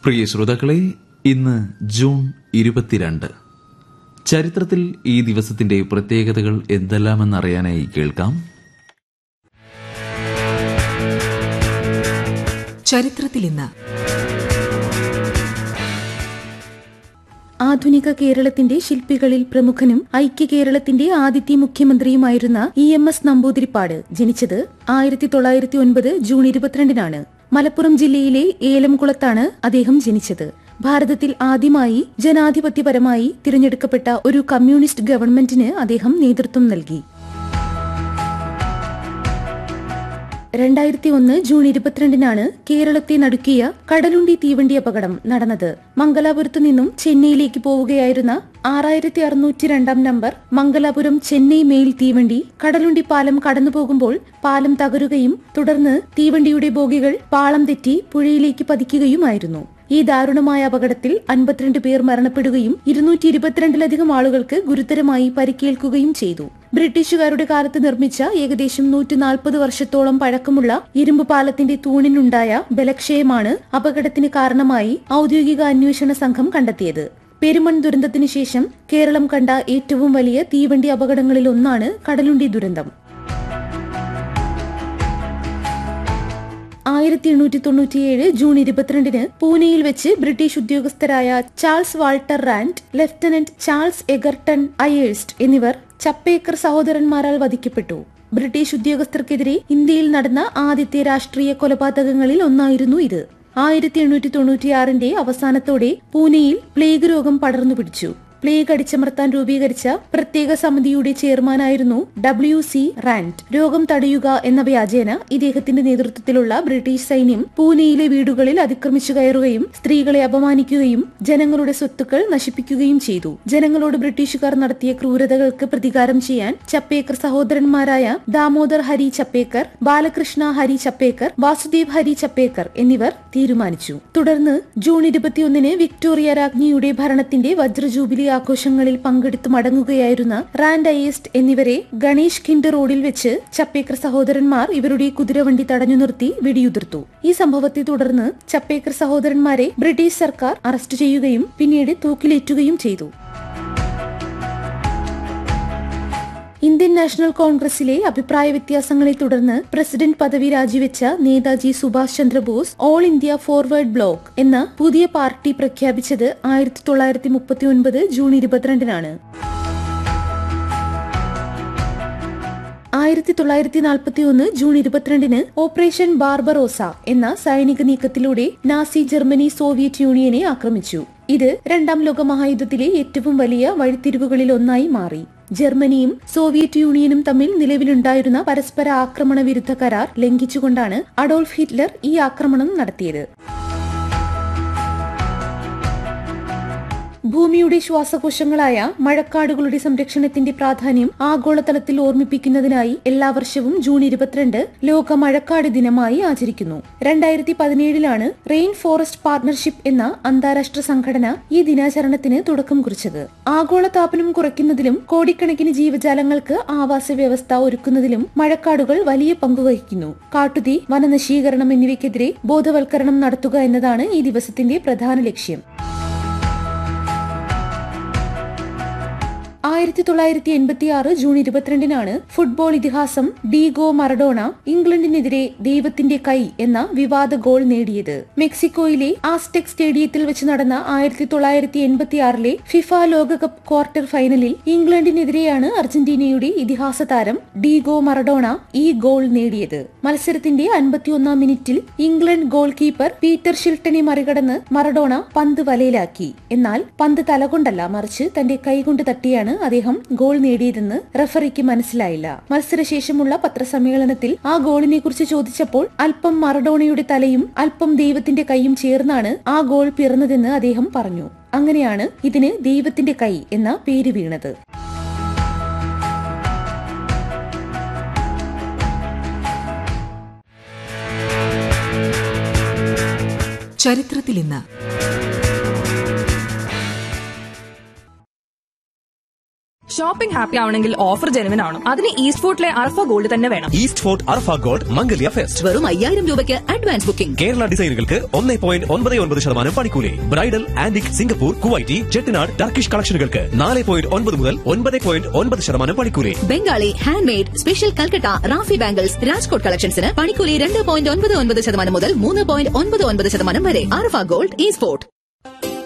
പ്രിയ ശ്രോതാക്കളെ ഇന്ന് ജൂൺ ഇരുപത്തിരണ്ട് ചരിത്രത്തിൽ ഈ ദിവസത്തിന്റെ പ്രത്യേകതകൾ എന്തെല്ലാമെന്നറിയാനായി കേൾക്കാം ചരിത്രത്തിൽ ഇന്ന് ആധുനിക കേരളത്തിന്റെ ശില്പികളിൽ പ്രമുഖനും ഐക്യ കേരളത്തിന്റെ ആദ്യത്തെ മുഖ്യമന്ത്രിയുമായിരുന്ന ഇ എം എസ് നമ്പൂതിരിപ്പാട് ജനിച്ചത് ആയിരത്തി തൊള്ളായിരത്തി ഒൻപത് ജൂൺ ഇരുപത്തിരണ്ടിനാണ് മലപ്പുറം ജില്ലയിലെ ഏലംകുളത്താണ് അദ്ദേഹം ജനിച്ചത് ഭാരതത്തിൽ ആദ്യമായി ജനാധിപത്യപരമായി തിരഞ്ഞെടുക്കപ്പെട്ട ഒരു കമ്മ്യൂണിസ്റ്റ് ഗവൺമെന്റിന് അദ്ദേഹം നേതൃത്വം നൽകി രണ്ടായിരത്തി ഒന്ന് ജൂൺ ഇരുപത്തിരണ്ടിനാണ് കേരളത്തെ നടുക്കിയ കടലുണ്ടി തീവണ്ടി അപകടം നടന്നത് മംഗലാപുരത്തു നിന്നും ചെന്നൈയിലേക്ക് പോവുകയായിരുന്ന ആറായിരത്തി അറുന്നൂറ്റി രണ്ടാം നമ്പർ മംഗലാപുരം ചെന്നൈ മെയിൽ തീവണ്ടി കടലുണ്ടി പാലം കടന്നു പോകുമ്പോൾ പാലം തകരുകയും തുടർന്ന് തീവണ്ടിയുടെ ബോഗികൾ പാളം തെറ്റി പുഴയിലേക്ക് പതിക്കുകയുമായിരുന്നു ഈ ദാരുണമായ അപകടത്തിൽ അൻപത്തിരണ്ട് പേർ മരണപ്പെടുകയും ഇരുന്നൂറ്റി ഇരുപത്തിരണ്ടിലധികം ആളുകൾക്ക് ഗുരുതരമായി പരിക്കേൽക്കുകയും ചെയ്തു ബ്രിട്ടീഷുകാരുടെ കാലത്ത് നിർമ്മിച്ച ഏകദേശം നൂറ്റി നാൽപ്പത് വർഷത്തോളം പഴക്കമുള്ള ഇരുമ്പ് പാലത്തിന്റെ തൂണിനുണ്ടായ ബലക്ഷയമാണ് അപകടത്തിന് കാരണമായി ഔദ്യോഗിക അന്വേഷണ സംഘം കണ്ടെത്തിയത് പെരുമൺ ദുരന്തത്തിന് ശേഷം കേരളം കണ്ട ഏറ്റവും വലിയ തീവണ്ടി അപകടങ്ങളിൽ ഒന്നാണ് കടലുണ്ടി ദുരന്തം ആയിരത്തി എണ്ണൂറ്റി തൊണ്ണൂറ്റിയേഴ് ജൂൺ ഇരുപത്തിരണ്ടിന് പൂനെയിൽ വെച്ച് ബ്രിട്ടീഷ് ഉദ്യോഗസ്ഥരായ Charles Walter Rand lieutenant Charles Egerton Ayerst എന്നിവർ ചപ്പേക്കർ സഹോദരന്മാരാൽ വധിക്കപ്പെട്ടു ബ്രിട്ടീഷ് ഉദ്യോഗസ്ഥർക്കെതിരെ ഇന്ത്യയിൽ നടന്ന ആദ്യത്തെ രാഷ്ട്രീയ കൊലപാതകങ്ങളിൽ ഒന്നായിരുന്നു ഇത് ആയിരത്തി എണ്ണൂറ്റി തൊണ്ണൂറ്റിയാറിന്റെ അവസാനത്തോടെ പൂനെയിൽ പ്ലേഗ് രോഗം പടർന്നു പിടിച്ചു പ്ലേഗ് അടിച്ചമർത്താൻ രൂപീകരിച്ച പ്രത്യേക സമിതിയുടെ ചെയർമാനായിരുന്നു ഡബ്ല്യു സി റാൻഡ് രോഗം തടയുക എന്ന വ്യാജേന ഇദ്ദേഹത്തിന്റെ നേതൃത്വത്തിലുള്ള ബ്രിട്ടീഷ് സൈന്യം പൂനെയിലെ വീടുകളിൽ അതിക്രമിച്ചു കയറുകയും സ്ത്രീകളെ അപമാനിക്കുകയും ജനങ്ങളുടെ സ്വത്തുക്കൾ നശിപ്പിക്കുകയും ചെയ്തു ജനങ്ങളോട് ബ്രിട്ടീഷുകാർ നടത്തിയ ക്രൂരതകൾക്ക് പ്രതികാരം ചെയ്യാൻ ചപ്പേക്കർ സഹോദരന്മാരായ ദാമോദർ ഹരി ചപ്പേക്കർ ബാലകൃഷ്ണ ഹരി ചപ്പേക്കർ വാസുദേവ് ഹരി ചപ്പേക്കർ എന്നിവർ തീരുമാനിച്ചു തുടർന്ന് ജൂൺ ഇരുപത്തിയൊന്നിന് വിക്ടോറിയ രാജ്ഞിയുടെ ഭരണത്തിന്റെ വജ്രജൂബിലി ആഘോഷങ്ങളിൽ പങ്കെടുത്തു മടങ്ങുകയായിരുന്ന റാൻഡ് അയേസ്റ്റ് എന്നിവരെ ഗണേഷ് ഖിൻഡ് റോഡിൽ വെച്ച് ചപ്പേക്കർ സഹോദരന്മാർ ഇവരുടെ കുതിരവണ്ടി തടഞ്ഞു നിർത്തി വെടിയുതിർത്തു ഈ സംഭവത്തെ തുടർന്ന് ചപ്പേക്കർ സഹോദരന്മാരെ ബ്രിട്ടീഷ് സർക്കാർ അറസ്റ്റ് ചെയ്യുകയും പിന്നീട് തൂക്കിലേറ്റുകയും ചെയ്തു ഇന്ത്യൻ നാഷണൽ കോൺഗ്രസിലെ അഭിപ്രായ വ്യത്യാസങ്ങളെ തുടർന്ന് പ്രസിഡന്റ് പദവി രാജിവെച്ച Netaji Subhash Chandra Bose all India forward bloc എന്ന പുതിയ പാർട്ടി പ്രഖ്യാപിച്ചത് ആയിരത്തി തൊള്ളായിരത്തി മുപ്പത്തി ഒൻപത് ജൂൺ ഇരുപത്തിരണ്ടിനാണ് ആയിരത്തി തൊള്ളായിരത്തി നാൽപ്പത്തി ഒന്ന് ജൂൺ ഇരുപത്തിരണ്ടിന് ഓപ്പറേഷൻ ബാർബറോസ എന്ന സൈനിക നീക്കത്തിലൂടെ നാസി ജർമ്മനി സോവിയറ്റ് യൂണിയനെ ആക്രമിച്ചു ഇത് രണ്ടാം ലോക മഹായുദ്ധത്തിലെ ഏറ്റവും വലിയ വഴിത്തിരിവുകളിൽ ഒന്നായി മാറി ജർമ്മനിയും സോവിയറ്റ് യൂണിയനും തമ്മിൽ നിലവിലുണ്ടായിരുന്ന പരസ്പര ആക്രമണ വിരുദ്ധ കരാർ ലംഘിച്ചുകൊണ്ടാണ് അഡോൾഫ് ഹിറ്റ്ലർ ഈ ആക്രമണം നടത്തിയത് ഭൂമിയുടെ ശ്വാസകോശങ്ങളായ മഴക്കാടുകളുടെ സംരക്ഷണത്തിന്റെ പ്രാധാന്യം ആഗോളതലത്തിൽ ഓർമ്മിപ്പിക്കുന്നതിനായി എല്ലാ വർഷവും ജൂൺ ഇരുപത്തിരണ്ട് ലോക മഴക്കാട് ദിനമായി ആചരിക്കുന്നു രണ്ടായിരത്തി പതിനേഴിലാണ് റെയിൻ ഫോറസ്റ്റ് പാർട്ണർഷിപ്പ് എന്ന അന്താരാഷ്ട്ര സംഘടന ഈ ദിനാചരണത്തിന് തുടക്കം കുറിച്ചത് ആഗോള താപനം കുറയ്ക്കുന്നതിലും കോടിക്കണക്കിന് ജീവജാലങ്ങൾക്ക് ആവാസ വ്യവസ്ഥ ഒരുക്കുന്നതിലും മഴക്കാടുകൾ വലിയ പങ്കുവഹിക്കുന്നു കാട്ടുതീ വനനശീകരണം എന്നിവയ്ക്കെതിരെ ബോധവൽക്കരണം നടത്തുക എന്നതാണ് ഈ ദിവസത്തിന്റെ പ്രധാന ലക്ഷ്യം ആയിരത്തി തൊള്ളായിരത്തി എൺപത്തി ആറ് ജൂൺ ഇരുപത്തിരണ്ടിനാണ് ഫുട്ബോൾ ഇതിഹാസം ഡീഗോ മറഡോണ ഇംഗ്ലണ്ടിനെതിരെ ദൈവത്തിന്റെ കൈ എന്ന വിവാദ ഗോൾ നേടിയത് മെക്സിക്കോയിലെ ആസ്ടെക് സ്റ്റേഡിയത്തിൽ വെച്ച് നടന്ന ആയിരത്തി തൊള്ളായിരത്തി എൺപത്തി ആറിലെ ഫിഫ ലോകകപ്പ് ക്വാർട്ടർ ഫൈനലിൽ ഇംഗ്ലണ്ടിനെതിരെയാണ് അർജന്റീനയുടെ ഇതിഹാസ താരം ഡീഗോ മറഡോണ ഈ ഗോൾ നേടിയത് മത്സരത്തിന്റെ അൻപത്തിയൊന്നാം മിനിറ്റിൽ ഇംഗ്ലണ്ട് ഗോൾ കീപ്പർ പീറ്റർ ഷിൽട്ടനെ മറികടന്ന് മറഡോണ പന്ത് വലയിലാക്കി എന്നാൽ പന്ത് തലകൊണ്ടല്ല മറിച്ച് തന്റെ കൈകൊണ്ട് തട്ടിയാണ് അദ്ദേഹം ഗോൾ നേടിയതെന്ന് റഫറിക്ക് മനസ്സിലായില്ല മത്സരശേഷമുള്ള പത്രസമ്മേളനത്തിൽ ആ ഗോളിനെ കുറിച്ച് ചോദിച്ചപ്പോൾ അല്പം മറഡോണയുടെ തലയും അല്പം ദൈവത്തിന്റെ കൈയും ചേർന്നാണ് ആ ഗോൾ പിറന്നതെന്ന് അദ്ദേഹം പറഞ്ഞു അങ്ങനെയാണ് ഇതിന് ദൈവത്തിന്റെ കൈ എന്ന പേര് വീണത് ചരിത്രത്തിൽ ഇന്ന് ഷോപ്പിംഗ് ഹാപ്പി ആവണമെങ്കിൽ ഓഫർ ജെനുവിൻ ആണ് അതിന് ഈസ്റ്റ് ഫോർട്ടിലെ അർഫ ഗോൾഡ് തന്നെ വേണം east fort Arfa gold Mangalya fest വെറും അയ്യായിരം രൂപയ്ക്ക് അഡ്വാൻസ് ബുക്കിംഗ് കേരള ഡിസൈനുകൾക്ക് ഒന്നേ പോയിന്റ് ഒൻപത് ഒൻപത് ശതമാനം പണിക്കൂലി bridal antique Singapore Kuwaiti Chettinad Turkish കളക്ഷനുകൾക്ക് നാല് പോയിന്റ് ഒൻപത് മുതൽ ഒൻപത് പോയിന്റ് ഒൻപത് ശതമാനം പണിക്കൂലി Bengali hand made special Calcutta Rafi bangles Rajkot കളക്ഷൻസിന് പണിക്കൂലി രണ്ട് പോയിന്റ് ഒൻപത് ഒൻപത് ശതമാനം മുതൽ മൂന്ന് പോയിന്റ് ഒൻപത് ഒൻപത് ശതമാനം വരെ ആർഫ ഗോൾഡ് ഈ സ്പോർട്ട്